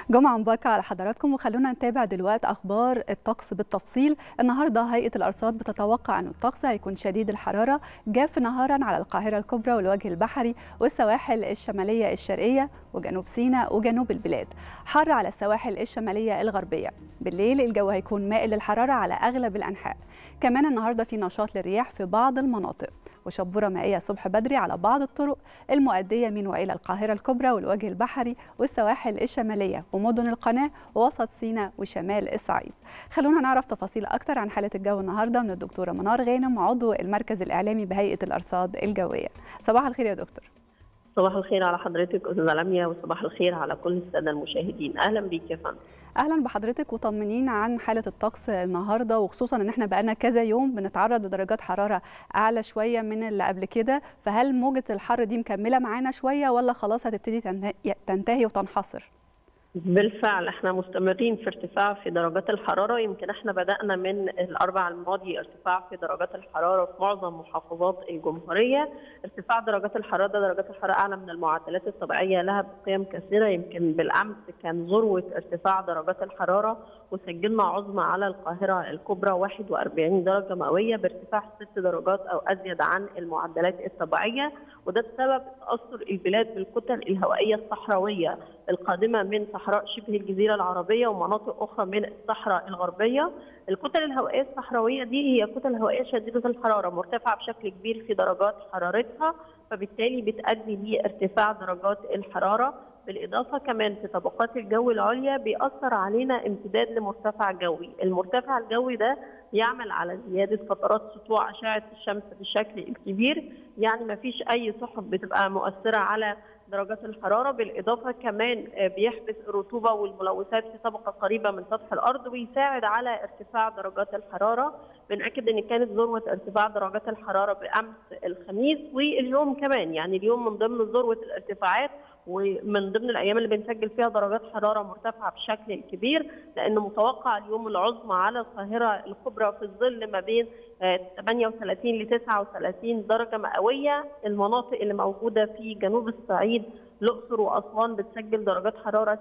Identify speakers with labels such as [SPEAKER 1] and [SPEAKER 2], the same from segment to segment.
[SPEAKER 1] جمعة مباركة على حضراتكم وخلونا نتابع دلوقتي أخبار الطقس بالتفصيل النهاردة هيئة الأرصاد بتتوقع أن الطقس هيكون شديد الحرارة جاف نهارا على القاهرة الكبرى والوجه البحري والسواحل الشمالية الشرقية وجنوب سيناء وجنوب البلاد حر على السواحل الشمالية الغربية بالليل الجو هيكون مائل للحرارة على أغلب الأنحاء كمان النهاردة في نشاط للرياح في بعض المناطق وشبورة مائية صبح بدري على بعض الطرق المؤدية من وإلى القاهرة الكبرى والوجه البحري والسواحل الشمالية ومدن القناة ووسط سيناء وشمال الصعيد خلونا نعرف تفاصيل أكتر عن حالة الجو النهاردة من الدكتورة منار غانم عضو المركز الإعلامي بهيئة الأرصاد الجوية صباح الخير يا دكتور
[SPEAKER 2] صباح الخير على حضرتك استاذه لميا وصباح الخير على كل الساده المشاهدين اهلا بيك يا فندم
[SPEAKER 1] اهلا بحضرتك وطمنين عن حاله الطقس النهارده وخصوصا ان احنا بقالنا كذا يوم بنتعرض لدرجات حراره اعلى شويه من اللي قبل كده فهل موجه الحر دي مكمله معانا شويه ولا خلاص هتبتدي تنتهي وتنحصر
[SPEAKER 2] بالفعل احنا مستمرين في ارتفاع في درجات الحراره يمكن احنا بدانا من الاربع الماضي ارتفاع في درجات الحراره في معظم محافظات الجمهوريه ارتفاع درجات الحراره ده درجات الحراره اعلى من المعدلات الطبيعيه لها بقيم كثيره يمكن بالامس كان ذروه ارتفاع درجات الحراره وسجلنا عظمى على القاهره الكبرى 41 درجه مئويه بارتفاع 6 درجات او ازيد عن المعدلات الطبيعيه وده بسبب تاثر البلاد بالكتل الهوائيه الصحراويه القادمه من صحراء شبه الجزيره العربيه ومناطق اخرى من الصحراء الغربيه. الكتل الهوائيه الصحراويه دي هي كتل هوائيه شديده الحراره مرتفعه بشكل كبير في درجات حرارتها فبالتالي بتؤدي لارتفاع درجات الحراره بالاضافه كمان في طبقات الجو العليا بيأثر علينا امتداد لمرتفع جوي، المرتفع الجوي ده يعمل على زياده فترات سطوع اشعه الشمس بالشكل الكبير، يعني ما فيش اي سحب بتبقى مؤثره على درجات الحراره بالاضافه كمان بيحبس الرطوبه والملوثات في طبقه قريبه من سطح الارض ويساعد على ارتفاع درجات الحراره بنأكد ان كانت ذروه ارتفاع درجات الحراره بامس الخميس واليوم كمان يعني اليوم من ضمن ذروه الارتفاعات ومن ضمن الايام اللي بنسجل فيها درجات حراره مرتفعه بشكل كبير لان متوقع اليوم العظمى على القاهره الكبرى في الظل ما بين 38 ل 39 درجه مئويه المناطق اللي موجوده في جنوب الصعيد الاقصر واسوان بتسجل درجات حراره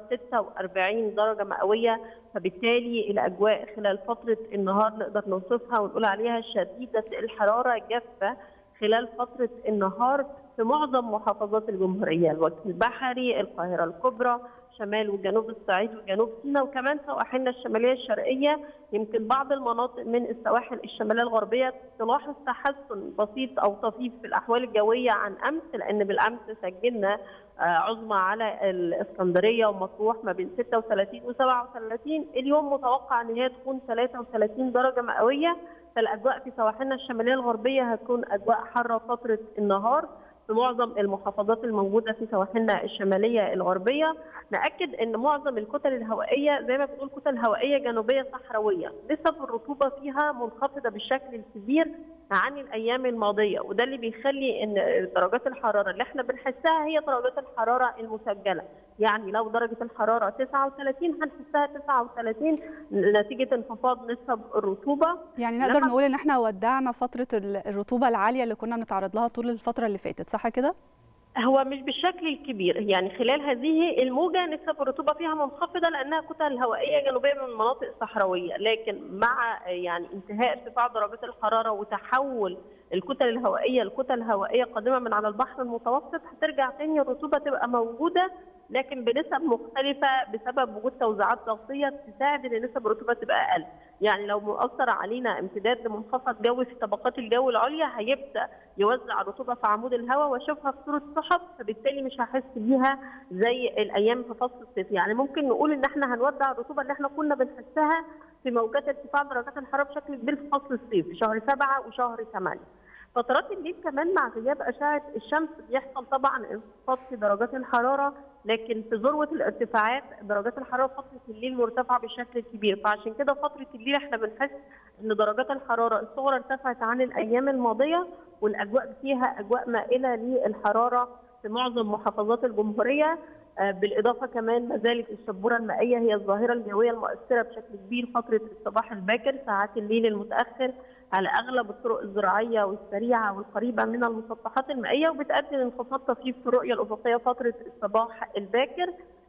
[SPEAKER 2] 46 درجه مئويه فبالتالي الاجواء خلال فتره النهار نقدر نوصفها ونقول عليها شديده الحراره جافه خلال فتره النهار في معظم محافظات الجمهوريه الوجه البحري القاهره الكبرى شمال وجنوب الصعيد وجنوب سيناء وكمان سواحلنا الشماليه الشرقيه يمكن بعض المناطق من السواحل الشماليه الغربيه تلاحظ تحسن بسيط او طفيف في الاحوال الجويه عن امس لان بالامس سجلنا عظمى على الاسكندريه ومطروح ما بين 36 و 37 اليوم متوقع ان هي تكون 33 درجه مئويه فالاجواء في سواحلنا الشماليه الغربيه هتكون اجواء حاره فتره النهار في معظم المحافظات الموجوده في سواحلنا الشماليه الغربيه ناكد ان معظم الكتل الهوائيه زي ما بنقول كتل هوائيه جنوبيه صحراويه نسب الرطوبه فيها منخفضه بالشكل الكبير عن الايام الماضيه وده اللي بيخلي ان درجات الحراره اللي احنا بنحسها هي درجات الحراره المسجله يعني لو درجه الحراره 39 هنحسها 39 نتيجه انخفاض نسب الرطوبه
[SPEAKER 1] يعني نقدر نقول ان احنا ودعنا فتره الرطوبه العاليه اللي كنا بنتعرض لها طول الفتره اللي فاتت صح كده
[SPEAKER 2] هو مش بالشكل الكبير يعني خلال هذه الموجة نسب الرطوبة فيها منخفضة لأنها كتل هوائية جنوبية من المناطق الصحراوية لكن مع يعني انتهاء ارتفاع درجات الحرارة وتحول الكتل الهوائية لكتل هوائية قادمة من على البحر المتوسط هترجع تاني الرطوبة تبقى موجودة لكن بنسب مختلفة بسبب وجود توزيعات ضغطية تساعد ان نسب الرطوبة تبقى أقل، يعني لو مؤثر علينا امتداد لمنخفض جوي في طبقات الجو العليا هيبدأ يوزع الرطوبة في عمود الهواء واشوفها في صورة سحب فبالتالي مش هحس بيها زي الأيام في فصل الصيف، يعني ممكن نقول إن احنا هنودع الرطوبة اللي احنا كنا بنحسها في موجات ارتفاع درجات الحرارة بشكل كبير في فصل الصيف في شهر سبعة وشهر ثمانية. فترات الليل كمان مع غياب اشعه الشمس بيحصل طبعا انخفاض في درجات الحراره لكن في ذروه الارتفاعات درجات الحراره فتره الليل مرتفعه بشكل كبير فعشان كده فتره الليل احنا بنحس ان درجات الحراره الصغرى ارتفعت عن الايام الماضيه والاجواء فيها اجواء مائله للحراره في معظم محافظات الجمهوريه بالاضافه كمان ما زالت الشبوره المائيه هي الظاهره الجويه المؤثره بشكل كبير فتره الصباح الباكر ساعات الليل المتاخر على اغلب الطرق الزراعيه والسريعه والقريبه من المسطحات المائيه وبتؤدي لانخفاض طفيف في الرؤيه الافقيه فتره الصباح الباكر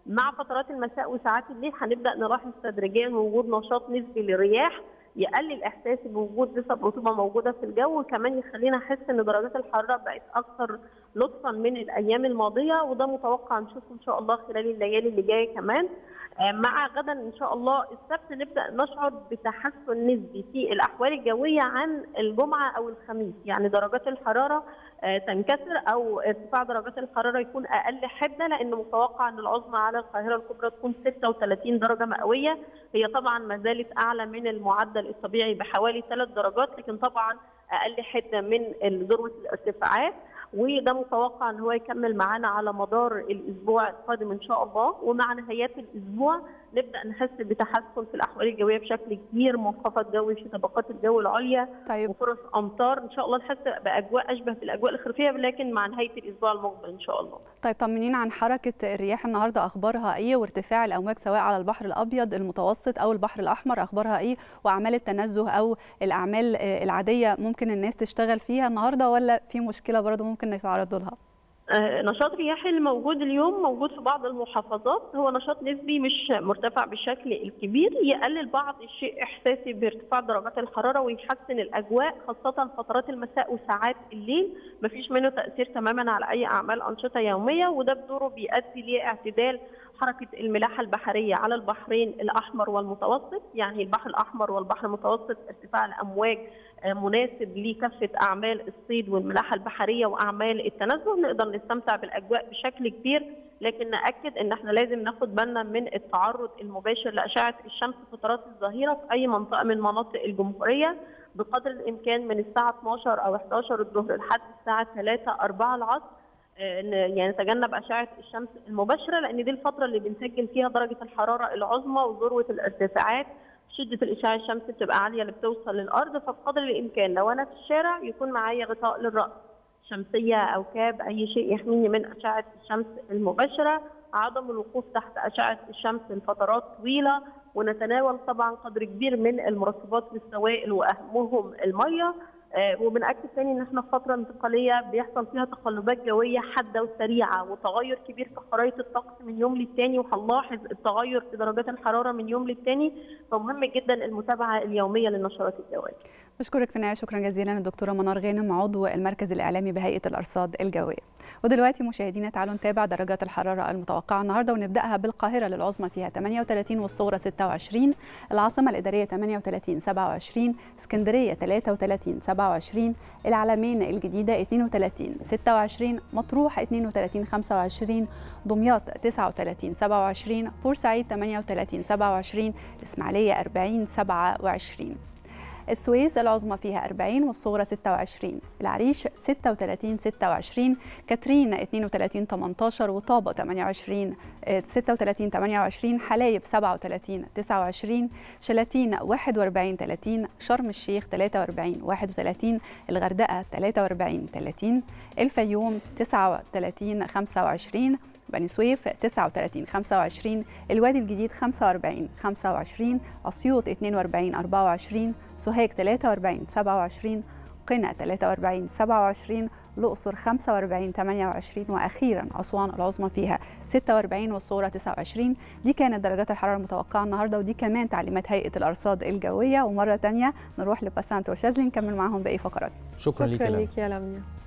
[SPEAKER 2] مع فترات المساء وساعات الليل هنبدا نلاحظ تدريجيا وجود نشاط نسبي للرياح يقلل احساسي بوجود نسب رطوبه موجوده في الجو وكمان يخلينا نحس ان درجات الحراره بقت اكثر لطفا من الايام الماضيه وده متوقع نشوفه ان شاء الله خلال الليالي اللي جايه كمان مع غدا ان شاء الله السبت نبدا نشعر بتحسن نسبي في الاحوال الجويه عن الجمعه او الخميس يعني درجات الحراره تنكسر او ارتفاع درجات الحراره يكون اقل حده لان متوقع ان العظمى على القاهره الكبرى تكون 36 درجه مئويه هي طبعا ما زالت اعلى من المعدل الطبيعي بحوالي 3 درجات لكن طبعا اقل حده من ذروه الارتفاعات وده متوقع ان هو يكمل معانا على مدار الاسبوع القادم ان شاء الله ومع نهايات الاسبوع نبدا نحس بتحسن في الاحوال الجويه بشكل كبير منخفض جوي في طبقات الجو العليا
[SPEAKER 1] طيب.
[SPEAKER 2] وفرص امطار ان شاء الله نحس باجواء اشبه بالاجواء الخريفيه لكن مع نهايه الاسبوع المقبل ان شاء الله.
[SPEAKER 1] طيب طمنينا عن حركه الرياح النهارده اخبارها ايه وارتفاع الامواج سواء على البحر الابيض المتوسط او البحر الاحمر اخبارها ايه واعمال التنزه او الاعمال العاديه ممكن الناس تشتغل فيها النهارده ولا في مشكله برضه ممكن يتعرضوا لها؟
[SPEAKER 2] نشاط رياحي الموجود اليوم موجود في بعض المحافظات هو نشاط نسبي مش مرتفع بالشكل الكبير يقلل بعض الشيء احساسي بارتفاع درجات الحراره ويحسن الاجواء خاصه فترات المساء وساعات الليل مفيش منه تاثير تماما على اي اعمال انشطه يوميه وده بدوره بيؤدي لاعتدال حركه الملاحه البحريه على البحرين الاحمر والمتوسط يعني البحر الاحمر والبحر المتوسط ارتفاع الامواج مناسب لكافه اعمال الصيد والملاحه البحريه واعمال التنزه نقدر نستمتع بالاجواء بشكل كبير لكن ناكد ان احنا لازم ناخد بالنا من التعرض المباشر لاشعه الشمس فترات الظهيره في اي منطقه من مناطق الجمهوريه بقدر الامكان من الساعه 12 او 11 الظهر لحد الساعه 3 4 العصر يعني نتجنب اشعه الشمس المباشره لان دي الفتره اللي بنسجل فيها درجه الحراره العظمى وذروه الارتفاعات شده الاشعاع الشمس بتبقى عاليه اللي بتوصل للارض فبقدر الامكان لو انا في الشارع يكون معايا غطاء للراس شمسيه او كاب اي شيء يحميني من اشعه الشمس المباشره عدم الوقوف تحت اشعه الشمس لفترات طويله ونتناول طبعا قدر كبير من المرطبات والسوائل واهمهم الميه وبنأكد تاني ان احنا في فتره انتقاليه بيحصل فيها تقلبات جويه حاده وسريعه وتغير كبير في خرائط الطقس من يوم للتاني وهنلاحظ التغير في درجات الحراره من يوم للتاني فمهم جدا المتابعه اليوميه للنشرات الجويه.
[SPEAKER 1] بشكرك في النهايه شكرا جزيلا الدكتوره منار غانم عضو المركز الاعلامي بهيئه الارصاد الجويه. ودلوقتي مشاهدينا تعالوا نتابع درجات الحراره المتوقعه النهارده ونبداها بالقاهره للعظمى فيها 38 والصغرى 26 العاصمه الاداريه 38 27 اسكندريه 33 27 العلمين الجديده 32 26 مطروح 32 25 دمياط 39 27 بورسعيد 38 27 الاسماعيليه 40 27 السويس العظمى فيها 40 والصغرى 26 العريش 36 26 كاترين 32 18 وطابة 28 36 28 حلايب 37 29 شلاتين 41 30 شرم الشيخ 43 31 الغردقة 43 30 الفيوم 39 25 بني سويف 39 25 الوادي الجديد 45 25 اسيوط 42 24 سوهاج 43 27 قنا 43 27 الأقصر 45 28 وأخيرا أسوان العظمى فيها 46 والصغرى 29 دي كانت درجات الحرارة المتوقعة النهاردة ودي كمان تعليمات هيئة الأرصاد الجوية ومرة تانية نروح لباسانت وشاذلي نكمل معاهم باقي فقرات
[SPEAKER 3] شكرا,
[SPEAKER 4] شكرا
[SPEAKER 3] ليك
[SPEAKER 4] ليك يا لميا